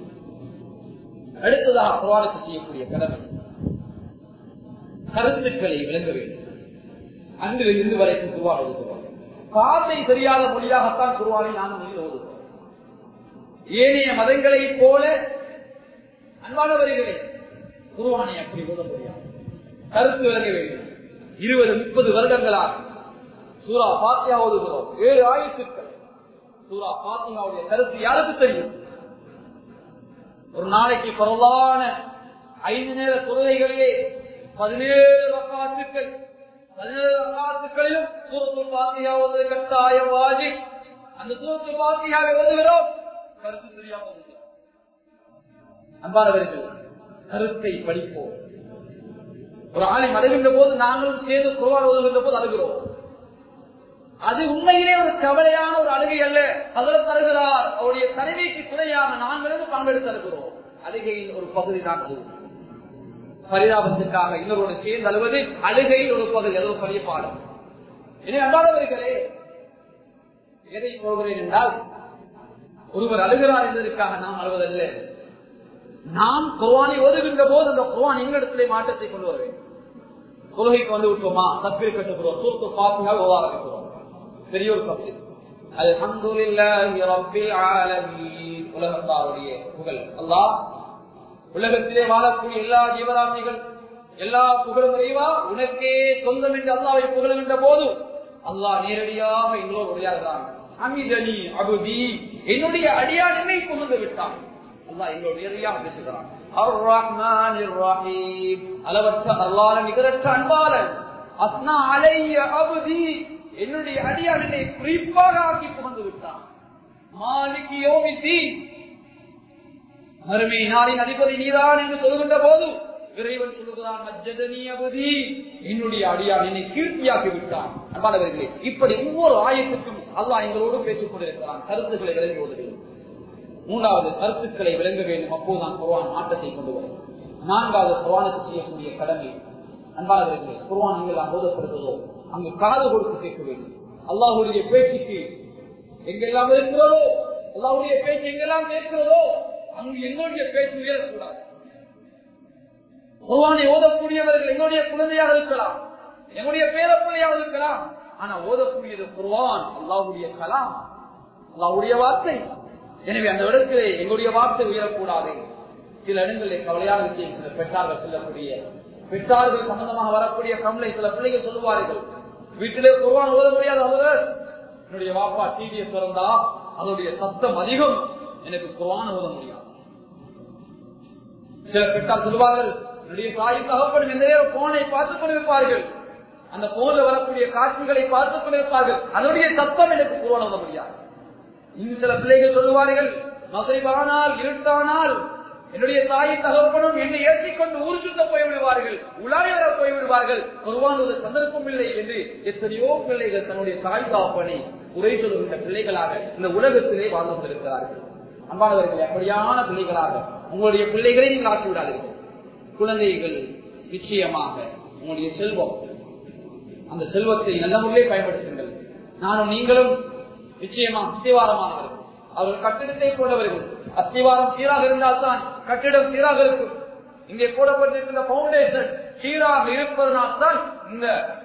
A: அடுத்ததாக குருவானுக்கு செய்யக்கூடிய கடமை கருத்துக்களை விளங்க வேண்டும் அன்றில் இருந்து வரைக்கும் குருவான் ஒதுக்குவாங்க காதை தெரியாத மொழியாகத்தான் குருவானை நாங்கள் மொழியில் ஒதுக்குவோம் ஏனைய மதங்களை போல அன்பானவர்களே குருவானை அப்படி ஓத முடியாது கருத்து விளங்க வேண்டும் இருபது முப்பது வருடங்களாக சூரா பாத்தியா ஓதுகிறோம் ஏழு ஆயிரத்துக்கள் சூரா பாத்தியாவுடைய கருத்து யாருக்கு தெரியும் ஒரு நாளைக்கு பரவான ஐந்து நேர தொழுகைகளிலே பதினேழு வக்காத்துக்கள் பதினேழு வக்காத்துக்களிலும் சூரத்து பாத்தியா ஓதுவது கட்டாய வாஜி அந்த சூரத்து பாத்தியாவை ஓதுகிறோம் கருத்து தெரியாம ஓதுகிறோம் அன்பானவர்கள் கருத்தை படிப்போம் ஒரு ஆளை மறைகின்ற போது நாங்களும் சேர்ந்து குருவான் ஓதுகின்ற போது அழுகிறோம் அது உண்மையிலே ஒரு கவலையான ஒரு அழுகை அல்ல அதில் தருகிறார் அவருடைய தலைமைக்கு துணையாக நான்கு பங்கெடுத்து தருகிறோம் அழுகையின் ஒரு பகுதி தான் அது பரிதாபத்திற்காக இன்னொரு சேர்ந்து அழுவது அழுகையில் ஒரு பகுதி அது ஒரு பெரிய பாடம் இனி அன்றாடவர்களே எதை போகிறேன் என்றால் ஒருவர் அழுகிறார் என்பதற்காக நாம் அழுவதல்ல நாம் குர்வானை ஓதுகின்ற போது அந்த குர்வான் எங்களிடத்திலே மாற்றத்தை கொண்டு வர வேண்டும் தொழுகைக்கு வந்து விட்டோமா தப்பில் கட்டுகிறோம் சூத்து பாத்துங்க ஓத ஆரம்பிக்கிறோம் பெரிய ஒரு பகுதி அது உலகத்தாருடைய புகழ் அல்லாஹ் உலகத்திலே வாழக்கூடிய எல்லா ஜீவராசிகள் எல்லா புகழும் இறைவா உனக்கே சொந்தம் என்று அல்லாவை புகழுகின்ற போது அல்லாஹ் நேரடியாக எங்களோடு உரையாடுறாங்க அமிதனி அபுதி என்னுடைய அடியான் என்னை புகழ்ந்து விட்டான் அல்லாஹ் எங்களோட நேரடியாக பேசுகிறான் அளவற்ற அல்லாத நிகரற்ற அன்பாளன் அஸ்னா அலைய அபுதி என்னுடைய அடியான் என்னை குறிப்பாக ஆக்கி புகழ்ந்து விட்டான் மாலிக்கு யோமிசி மறுமை நாளின் அதிபதி நீதான் என்று சொல்கின்ற போது இறைவன் சொல்லுகிறான் மஜ்ஜதனி அபதி என்னுடைய அடியான் என்னை கீர்த்தியாக்கி விட்டான் அன்பானவர்களே இப்படி ஒவ்வொரு ஆயத்துக்கும் அல்லாஹ் எங்களோடு பேசிக் கொண்டிருக்கிறான் கருத்துக்களை விளங்கி ஓதுகிறோம் மூன்றாவது கருத்துக்களை விளங்க வேண்டும் அப்போதுதான் குர்வான் மாற்றத்தை கொண்டு வரும் நான்காவது குர்வானுக்கு செய்யக்கூடிய கடமை அன்பானவர்களே குர்வான் எங்கெல்லாம் ஓதப்படுகிறதோ அங்கு காது கொடுத்து கேட்க வேண்டும் அல்லாஹுடைய பேச்சுக்கு எங்கெல்லாம் இருக்கிறதோ அல்லாஹுடைய பேச்சு எங்கெல்லாம் கேட்கிறதோ அங்கு எங்களுடைய பேச்சு உயரக்கூடாது குர்வானை ஓதக்கூடியவர்கள் எங்களுடைய குழந்தையாக இருக்கலாம் எங்களுடைய பேரப்பிள்ளையாக இருக்கலாம் ஆனா ஓதக்கூடியது குர்வான் அல்லாஹுடைய கலாம் அல்லாஹுடைய வார்த்தை எனவே அந்த இடத்திலே எங்களுடைய வார்த்தை உயரக்கூடாது சில இடங்களில் கவலையான விஷயம் சில பெற்றார்கள் சொல்லக்கூடிய பெற்றார்கள் சம்பந்தமாக வரக்கூடிய கமலை சில பிள்ளைகள் சொல்லுவார்கள் வீட்டிலே குர்வான் ஓத முடியாது அவர் என்னுடைய வாப்பா டிவியை திறந்தா அதனுடைய சத்தம் அதிகம் எனக்கு குர்வான் ஓத முடியாது சில பெற்றார் சொல்வார்கள் என்னுடைய தாய் தகப்படும் எந்த நேரம் போனை பார்த்துக் கொண்டிருப்பார்கள் அந்த போன்ல வரக்கூடிய காட்சிகளை பார்த்துக் கொண்டிருப்பார்கள் அதனுடைய சத்தம் எனக்கு குர்வான் ஓத முடியாது இன்னும் சில பிள்ளைகள் சொல்லுவார்கள் மசைவானால் இருட்டானால் என்னுடைய தாயை தகப்பனும் என்னை ஏற்றிக்கொண்டு ஊர் சுத்த போய்விடுவார்கள் உலாய் வர போய்விடுவார்கள் வருவானுவது சந்தர்ப்பம் இல்லை என்று எத்தனையோ பிள்ளைகள் தன்னுடைய தாய் தகப்பனை குறை சொல்லுகின்ற பிள்ளைகளாக இந்த உலகத்திலே வாழ்ந்து கொண்டிருக்கிறார்கள் அன்பானவர்கள் அப்படியான பிள்ளைகளாக உங்களுடைய பிள்ளைகளை நீங்கள் ஆக்கி விடாதீர்கள் குழந்தைகள் நிச்சயமாக உங்களுடைய செல்வம் அந்த செல்வத்தை நல்ல முறையிலே பயன்படுத்துங்கள் நானும் நீங்களும் நிச்சயமா அஸ்திவாரமானவர்கள் அவர்கள் கட்டிடத்தை போடவர்கள் அஸ்திவாரம் சீராக இருந்தால்தான் கட்டிடம் சீராக இருக்கும் இங்கே போடப்பட்டிருக்கின்ற பவுண்டேஷன் சீராக இருப்பதனால் தான் இந்த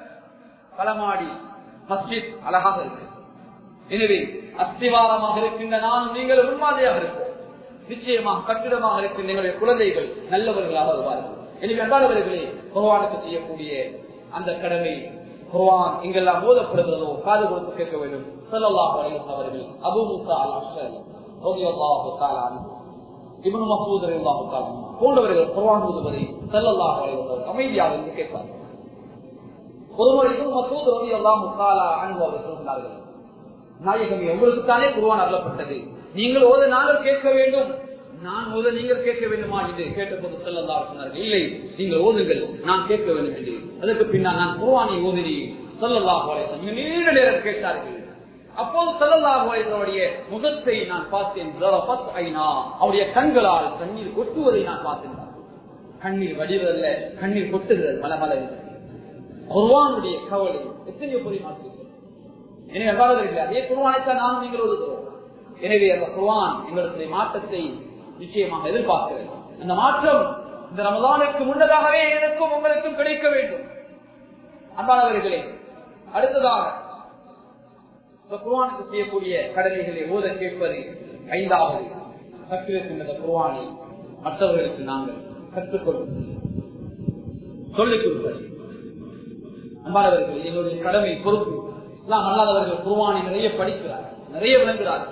A: பலமாடி மஸ்ஜித் அழகாக இருக்கு எனவே அஸ்திவாரமாக இருக்கின்ற நானும் நீங்கள் உண்மாதையாக இருப்போம் நிச்சயமாக கட்டிடமாக இருக்கின்ற எங்களுடைய குழந்தைகள் நல்லவர்களாக வருவார்கள் எனவே அன்றாடவர்களே குர்வானுக்கு செய்யக்கூடிய அந்த கடமை குர்வான் எங்கெல்லாம் போதப்படுகிறதோ காது கொடுத்து கேட்க வேண்டும் சொல்லல்லாஹு அலைஹி அவர்கள் அபூ முசா அல் அஷ்அரி ரலியல்லாஹு தஆலா அன்ஹு இப்னு மஸ்ஊத் ரலியல்லாஹு தஆலா போன்றவர்கள் குர்ஆன் ஓதுவதை ஸல்லல்லாஹு அலைஹி வஸல்லம் அமைதியாக இருந்து கேட்பார்கள் ஒருமுறை இப்னு மஸ்ஊத் ரலியல்லாஹு தஆலா அன்ஹு அவர்கள் சொன்னார்கள் நாயகமே உங்களுக்கு தானே குர்ஆன் அருளப்பட்டது நீங்கள் ஓத நாங்கள் கேட்க வேண்டும் நான் ஓத நீங்கள் கேட்க வேண்டுமா என்று கேட்டபோது செல்லல்லா சொன்னார்கள் இல்லை நீங்கள் ஓதுங்கள் நான் கேட்க வேண்டும் என்று அதற்கு பின்னால் நான் குர்ஆனை ஓதினேன் செல்லல்லா நீண்ட நேரம் கேட்டார்கள் அப்போது செல்லல்லாஹுடைய முகத்தை நான் பார்த்தேன் அவருடைய கண்களால் கண்ணீர் கொட்டுவதை நான் பார்த்தேன் கண்ணீர் வடிவதல்ல கண்ணீர் கொட்டுகிறது மல மல குர்வானுடைய கவலை எத்தனையோ பொறி மாற்று எனவே அவ்வாறு அதே குர்வானைத்தான் நாம் நீங்கள் ஒதுக்கிறோம் எனவே அந்த குர்வான் எங்களுடைய மாற்றத்தை நிச்சயமாக எதிர்பார்க்கிறது அந்த மாற்றம் இந்த ரமதானுக்கு முன்னதாகவே எனக்கும் உங்களுக்கும் கிடைக்க வேண்டும் அன்பானவர்களே அடுத்ததாக குர்வானுக்கு செய்யக்கூடிய கடமைகளை ஓத கேட்பது ஐந்தாவது கற்றிருக்கின்ற குர்வானை மற்றவர்களுக்கு நாங்கள் கற்றுக்கொள்வது சொல்லிக் கொடுப்பது அன்பானவர்கள் எங்களுடைய கடமை பொறுப்பு எல்லாம் அல்லாதவர்கள் குர்வானை நிறைய படிக்கிறார் நிறைய விளங்குகிறார்கள்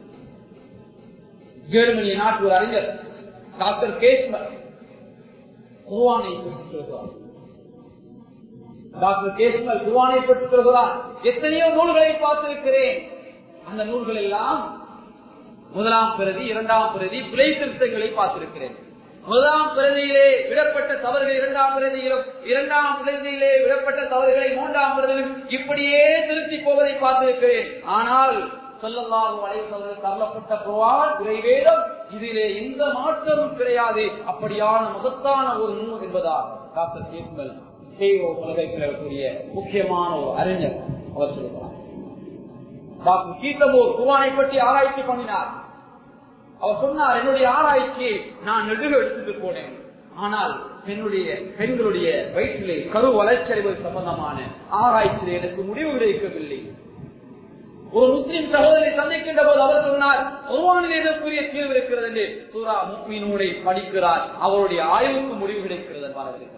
A: ஜெர்மனிய நாட்டு ஒரு அறிஞர் டாக்டர் கேஸ்மர் குர்வானை பெற்றுக் சொல்கிறார் டாக்டர் கேஸ்மர் குர்வானை பெற்றுக் சொல்கிறார் எத்தனையோ நூல்களை பார்த்திருக்கிறேன் அந்த நூல்கள் எல்லாம் முதலாம் பிரதி இரண்டாம் பிரதி பிழை திருத்தங்களை பார்த்திருக்கிறேன் முதலாம் பிரதியிலே விடப்பட்ட தவறுகள் இரண்டாம் பிரதியிலும் இரண்டாம் பிரதியிலே விடப்பட்ட தவறுகளை மூன்றாம் பிரதியிலும் இப்படியே திருத்தி போவதை பார்த்திருக்கிறேன் ஆனால் சொல்லல்லாஹு அலைவர்கள் தரப்பட்ட குர்ஆன் இறைவேதம் இதிலே எந்த மாற்றமும் கிடையாது அப்படியான மகத்தான ஒரு நூல் என்பதா டாக்டர் கேட்பல் உலகிற்கக்கூடிய முக்கியமான ஒரு அறிஞர் அவர் சொல்லுகிறார் டாக்டர் கீர்த்தமோர் குர்ஆனை பற்றி ஆராய்ச்சி பண்ணினார் அவர் சொன்னார் என்னுடைய ஆராய்ச்சியை நான் நெடுக எடுத்துட்டு போனேன் ஆனால் என்னுடைய பெண்களுடைய வயிற்றிலே கரு வளர்ச்சறிவு சம்பந்தமான ஆராய்ச்சியில் எனக்கு முடிவு கிடைக்கவில்லை ஒரு முஸ்லிம் சகோதரி சந்திக்கின்ற போது அவர் சொன்னார் ஒருவானில் எதற்குரிய தீர்வு இருக்கிறது என்று சூரா முக்மீனூரை படிக்கிறார் அவருடைய ஆய்வுக்கு முடிவு கிடைக்கிறது என்பார் இருக்கிறது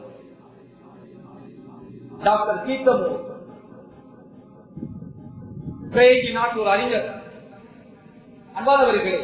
A: டாக்டர் கீத்தமு நாட்டு ஒரு அறிஞர் அன்பானவர்களே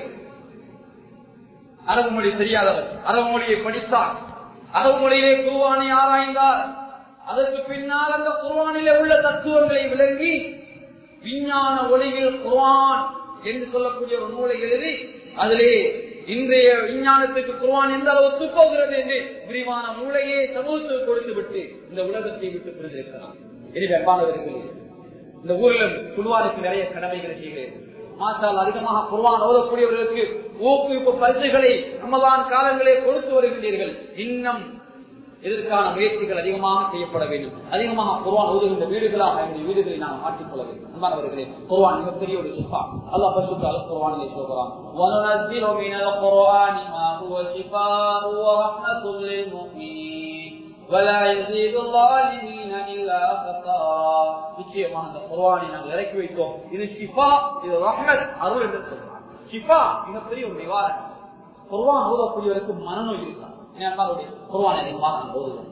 A: அரபு மொழி தெரியாதவர் அரபு மொழியை படித்தார் அரபு மொழியிலே குருவானை ஆராய்ந்தார் அதற்கு பின்னால் அந்த குருவானிலே உள்ள தத்துவங்களை விளங்கி விஞ்ஞான ஒளியில் குர்ஆன் என்று சொல்லக்கூடிய ஒரு நூலை எழுதி அதிலே இன்றைய விஞ்ஞானத்துக்கு குர்ஆன் எந்த அளவுக்கு போகிறது என்று விரிவான மூளையே சமூகத்துக்கு கொடுத்து விட்டு இந்த உலகத்தை விட்டு பிரிந்திருக்கிறார் எனவே அன்பானவர்களே இந்த ஊரில் குழுவானுக்கு நிறைய கடமைகளை செய்கிறேன் மாற்றால் அதிகமாக குர்வான் ஓதக்கூடியவர்களுக்கு ஊக்குவிப்பு பரிசுகளை ரமதான் காலங்களே கொடுத்து வருகின்றீர்கள் இன்னும் இதற்கான முயற்சிகள் அதிகமாக செய்யப்பட வேண்டும் அதிகமாக குர்வான் ஓதுகின்ற வீடுகளாக இந்த வீடுகளை நாம் மாற்றிக்கொள்ள வேண்டும் அன்பானவர்களே குர்வான் மிகப்பெரிய ஒரு சுப்பா அல்லாஹ் பரிசுத்தால குர்வானிலே சொல்கிறான் وَنُنَزِّلُ مِنَ الْقُرْآنِ مَا هُوَ شِفَاءٌ وَرَحْمَةٌ لِلْمُؤْمِنِينَ وَلَا يَزِيدُ الظَّالِمِينَ إِلَّا خَسَارًا நிச்சயமாக அந்த குர்ஆனை நாங்கள் இறக்கி வைத்தோம் இது ஷிஃபா இது ரஹ்மத் அருள் என்று சொல்றான் ஷிஃபா மிகப்பெரிய ஒரு நிவாரணம் குர்ஆன் ஓதக்கூடியவருக்கு மனநோய் இருக்கான் குர்ஆன் அதிகமாக நான் ஓதுவேன்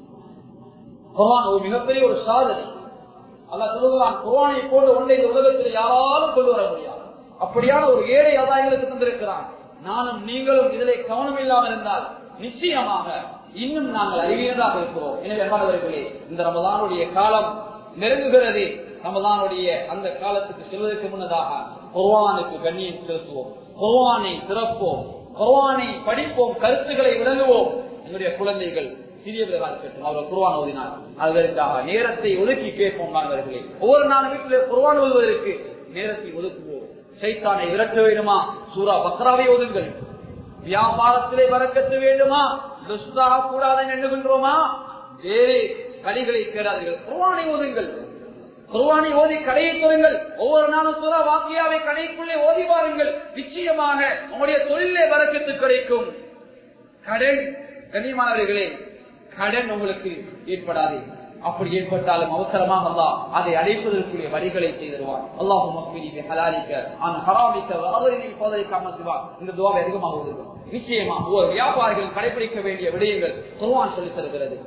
A: குர்ஆன் ஒரு மிகப்பெரிய ஒரு சாதனை அல்ல சொல்லுகிறான் குர்ஆனை போன்ற ஒன்றை இந்த உலகத்தில் யாராலும் கொண்டு வர முடியாது அப்படியான ஒரு ஏழை ஆதாயங்களுக்கு தந்திருக்கிறான் நானும் நீங்களும் இதிலே கவனம் இல்லாமல் இருந்தால் நிச்சயமாக இன்னும் நாங்கள் அறிவியதாக இருக்கிறோம் எனவே அன்பானவர்களே இந்த ரமதானுடைய காலம் நெருங்குகிறது ரமதானுடைய அந்த காலத்துக்கு செல்வதற்கு முன்னதாக குர்வானுக்கு கண்ணியம் செலுத்துவோம் குர்வானை திறப்போம் குர்வானை படிப்போம் கருத்துக்களை விளங்குவோம் என்னுடைய குழந்தைகள் சிறியவர்களாக இருக்கட்டும் அவர்கள் குர்வான் ஓதினார் அதற்காக நேரத்தை ஒதுக்கி கேட்போம் மாணவர்களே ஒவ்வொரு நாள் வீட்டிலே குர்வான் ஓதுவதற்கு நேரத்தை ஒதுக்குவோம் சைத்தானை விரட்ட வேண்டுமா சூரா பக்ராவை ஓதுங்கள் வியாபாரத்திலே வரக்கத்து வேண்டுமா துஷ்டாக கூடாது எண்ணுகின்றோமா வேறு கலிகளை தேடாதீர்கள் குர்வானை ஓதுங்கள் குர்வானை ஓதி கடையை தொடுங்கள் ஒவ்வொரு நாளும் சுரா வாக்கியாவை கடைக்குள்ளே ஓதி பாருங்கள் நிச்சயமாக உங்களுடைய தொழிலே வரக்கத்து கிடைக்கும் கடன் கண்ணியமானவர்களே கடன் உங்களுக்கு ஏற்படாது அப்படி ஏற்பட்டாலும் அவசரமாக அல்லா அதை அடைப்பதற்குரிய வழிகளை செய்திருவார் அல்லாஹு மக்மினிக்கு ஹலாலிக்க அவன் ஹராமிக்க அவரின் சோதனைக்காமல் செய்வார் இந்த துவாவை அதிகமாக இருக்கும் நிச்சயமா ஒவ்வொரு வியாபாரிகள் கடைபிடிக்க வேண்டிய விடயங்கள் குர்வான் சொல்லித் தருகிறது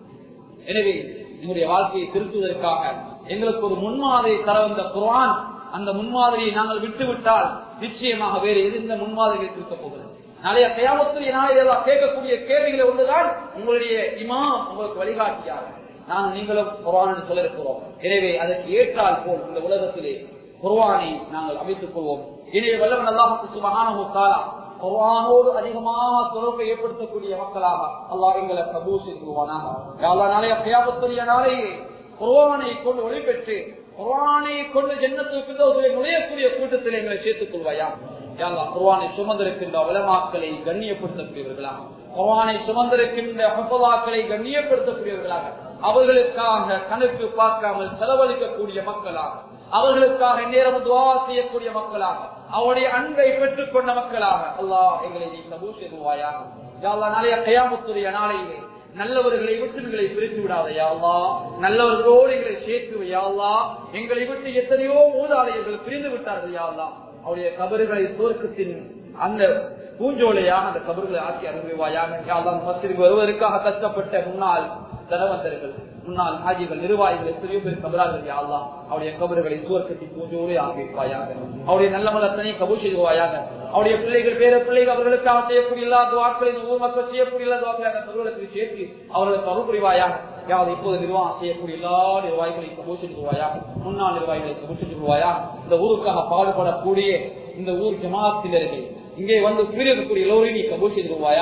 A: எனவே என்னுடைய வாழ்க்கையை திருத்துவதற்காக எங்களுக்கு ஒரு முன்மாதிரி தர வந்த குர்ஆன் அந்த முன்மாதிரியை நாங்கள் விட்டுவிட்டால் நிச்சயமாக வேறு எந்த முன்மாதிரியை திருத்த போகிறது நாளைய கயாமத்துடைய நாளையெல்லாம் கேட்கக்கூடிய கேள்விகளை ஒன்றுதான் உங்களுடைய இமாம் உங்களுக்கு வழிகாட்டியாக நாங்கள் நீங்களும் குர்ஆன் சொல்ல இருக்கிறோம் எனவே அதற்கு ஏற்றால் போல் இந்த உலகத்திலே குர்ஆனை நாங்கள் அமைத்துக் கொள்வோம் எனவே வல்லவன் அல்லாஹுக்கு சுபஹானஹு தஆலா குர்ஆனோடு அதிகமாக தொடர்பை ஏற்படுத்தக்கூடிய மக்களாக அல்லாஹ் எங்களை பிரபு செய்வானாக யாழ்லா நாளைய கியாமத்துடைய நாளையே குர்ஆனை கொண்டு ஒளிபெற்று குர்ஆனை கொண்டு ஜன்னத்துக்கு நுழையக்கூடிய கூட்டத்தில் எங்களை சேர்த்துக் கொள்வாயா யாழ்லா குர்ஆனை சுமந்திருக்கின்ற வளமாக்களை கண்ணியப்படுத்தக்கூடியவர்களாக குர்ஆனை சுமந்திருக்கின்ற ஹஃபதாக்களை கண்ணியப்படுத்தக்கூடியவர்களாக அவர்களுக்காக கணக்கு பார்க்காமல் செலவழிக்கக்கூடிய மக்களாக அவர்களுக்காக நேரம் துவா செய்யக்கூடிய மக்களாக அவருடைய அன்பை பெற்றுக் கொண்ட மக்களாக அல்லாஹ் எங்களை நீ கபூ செய்வாயாக நாளைய கயாமுத்துடைய நாளையிலே நல்லவர்களை விட்டுகளை பிரித்து விடாதையா அல்லா நல்லவர்களோடு எங்களை சேர்த்து வையாளா எங்களை விட்டு எத்தனையோ மூதாதையர்கள் பிரிந்து விட்டார்கள் யாழ்லா அவருடைய கபறுகளை சுவர்க்கத்தின் அந்த பூஞ்சோலையாக அந்த கபறுகளை ஆக்கி அனுபவிவாயாக மத்திற்கு வருவதற்காக கஷ்டப்பட்ட முன்னாள் தனவந்தர்கள் முன்னாள் ஹாஜிகள் நிர்வாகிகள் எத்தனையோ பேர் கபரார்கள் யாழ்லா அவருடைய கபறுகளை சுவர்க்கத்தின் பூஞ்சோலை ஆக்கி வைப்பாயாக அவருடைய நல்ல மலத்தனை கபூர் செய்வாயாக அவருடைய பிள்ளைகள் பேர பிள்ளைகள் அவர்களுக்காக செய்யக்கூடிய எல்லா துவாக்களை இந்த ஊர் மக்கள் செய்யக்கூடிய எல்லா துவாக்களை அந்த நிறுவனத்தில் சேர்த்து அவர்களுக்கு அருள் புரிவாயாக யாவது இப்போது நிர்வாகம் செய்யக்கூடிய எல்லா நிர்வாகிகளையும் கபூர் செய்வாயா முன்னாள் நிர்வாகிகளை கபூர் செய்வாயா இந்த ஊருக்காக பாடுபடக்கூடிய இந்த ஊர் ஜமாத்தினர்கள் இங்கே வந்து கூறியிருக்கக்கூடிய எல்லோரையும் நீ கபூர் செய்திருவாயாக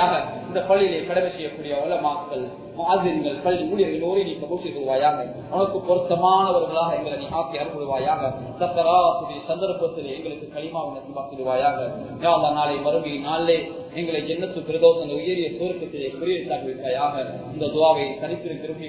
A: இந்த பள்ளியிலே கடமை செய்யக்கூடிய உலமாக்கள் மாதிரிகள் பள்ளி ஊழியர்கள் ஓரி நீ கபூசி கொள்வாயாக உனக்கு பொருத்தமானவர்களாக எங்களை நீ ஆக்கி அருள்வாயாக சக்கராத்துடைய சந்தர்ப்பத்தில் எங்களுக்கு களிமா நசிமாக்கிடுவாயாக யாழ்லா நாளை மறுமை நாளே எங்களை ஜென்னத்து பிரதோஷம் உயரிய சுருக்கத்திலே குறியீட்டாக வைப்பாயாக இந்த துவாவை தனித்திருக்கிறோம்